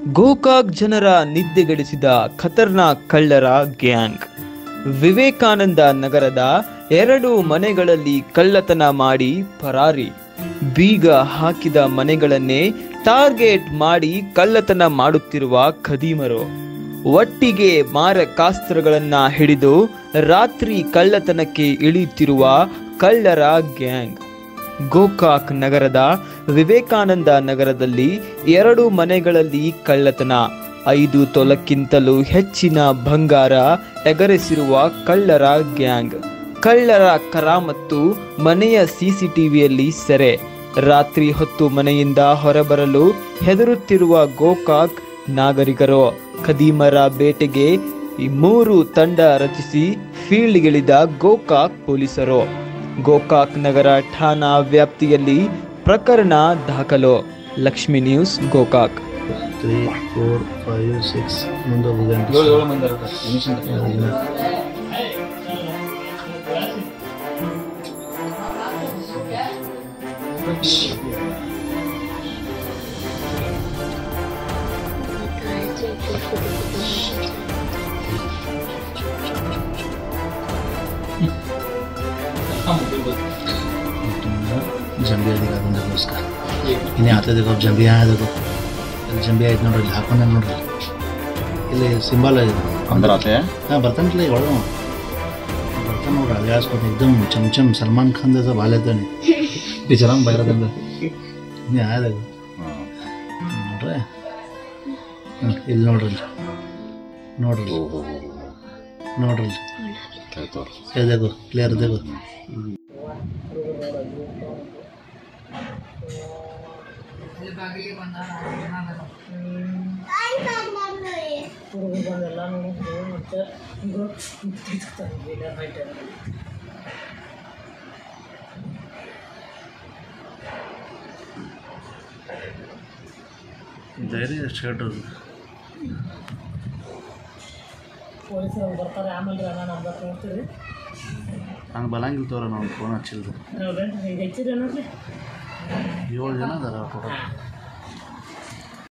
ಗೋಕಾಕ್ ಜನರ ನಿದ್ದೆಗೆಡಿಸಿದ ಖತರ್ನಾಕ್ ಕಳ್ಳರ ಗ್ಯಾಂಗ್ ವಿವೇಕಾನಂದ ನಗರದ ಎರಡು ಮನೆಗಳಲ್ಲಿ ಕಳ್ಳತನ ಮಾಡಿ ಪರಾರಿ ಬೀಗ ಹಾಕಿದ ಮನೆಗಳನ್ನೇ ಟಾರ್ಗೆಟ್ ಮಾಡಿ ಕಳ್ಳತನ ಮಾಡುತ್ತಿರುವ ಖದೀಮರು ಒಟ್ಟಿಗೆ ಮಾರಕಾಸ್ತ್ರಗಳನ್ನ ಹಿಡಿದು ರಾತ್ರಿ ಕಳ್ಳತನಕ್ಕೆ ಇಳಿಯುತ್ತಿರುವ ಕಳ್ಳರ ಗ್ಯಾಂಗ್ ಗೋಕಾಕ್ ನಗರದ ವಿವೇಕಾನಂದ ನಗರದಲ್ಲಿ ಎರಡು ಮನೆಗಳಲ್ಲಿ ಕಳ್ಳತನ ಐದು ತೊಲಕ್ಕಿಂತಲೂ ಹೆಚ್ಚಿನ ಬಂಗಾರ ಎಗರಿಸಿರುವ ಕಳ್ಳರ ಗ್ಯಾಂಗ್ ಕಳ್ಳರ ಕರಾಮತ್ತು ಮನೆಯ ಸಿಸಿಟಿವಿಯಲ್ಲಿ ಸೆರೆ ರಾತ್ರಿ ಹೊತ್ತು ಮನೆಯಿಂದ ಹೊರಬರಲು ಹೆದರುತ್ತಿರುವ ಗೋಕಾಕ್ ನಾಗರಿಕರು ಖದೀಮರ ಬೇಟೆಗೆ ಈ ಮೂರು ತಂಡ ರಚಿಸಿ ಫೀಲ್ಡ್ಗಿಳಿದ ಗೋಕಾಕ್ ಪೊಲೀಸರು ಗೋಕಾಕ್ ನಗರ ಠಾಣಾ ವ್ಯಾಪ್ತಿಯಲ್ಲಿ ಪ್ರಕರಣ ದಾಖಲು Lakshmi news Gokak three four five six ಮುಂದೊಂದು ಗಂಟೆ ಏಳು ಏಳು ಮಂದಿ ಇರುತ್ತೆ ನಿಮಿಷ ಜಂಬಿ ಅದಿಗೆ ಅದೊಂದು देखो उसका ಇನ್ನೇ ಆತ देखो ಜಂಬಿ ಆಯ देखो ಇಲ್ಲಿ ಜಂಬಿ ಆಯ್ತು ನೋಡ್ರಿ ಇಲ್ಲಿ ಹಾಕೊಂಡ ನೋಡ್ರಿ ಇಲ್ಲಿ ಸಿಂಬಲ್ ಇದೆ ಅಂದ್ರೆ ಆತೆ ಹಾಂ ಬರ್ತಾನಲ್ಲ ಈಗ ಒಳಗೆ ಬರ್ತಾನೆ ನೋಡ್ರಿ ಅಲ್ಯಾಸ್ಕೊಂಡು एकदम ಚಮ್ ಚಮ್ ಸಲ್ಮಾನ್ ಖಾನ್ ಜೊತೆ ಬಾಲ್ಯತಾನೆ ಪಿಕ್ಚರ್ ಬೈರದಿಂದ ಇನ್ನೇ ಆಯ देखो ನೋಡ್ರಿ ಹ್ಮ್, ಇಲ್ಲಿ ನೋಡ್ರಿ ಇಲ್ಲಿ. ನೋಡ್ರಿ ಇಲ್ಲಿ. ನೋಡ್ರಿ ಇಲ್ಲಿ. ಏ देखो ಕ್ಲಿಯರ್ देखो ಧೈರ್ಯ ಎಷ್ಟು ಹೇಳ್ರಿ ಪೊಲೀಸರು ಬರ್ತಾರೆ ಆಮೇಲೆ ರೀ ನಾನು ಅಂಬತ್ತು ನೋಡ್ತೀರಿ ಹಂಗೆ ಬಲಂಗಿಲ್ಲ ತೋರ ನಾವು ಫೋನ್ ಹಚ್ಚಿಲ್ದು ಈಗ ಹೆಚ್ಚಿರಿ ನೋಡ್ರಿ ಏಳು ಜನ ಅದಾರ ಟೋಟಲ್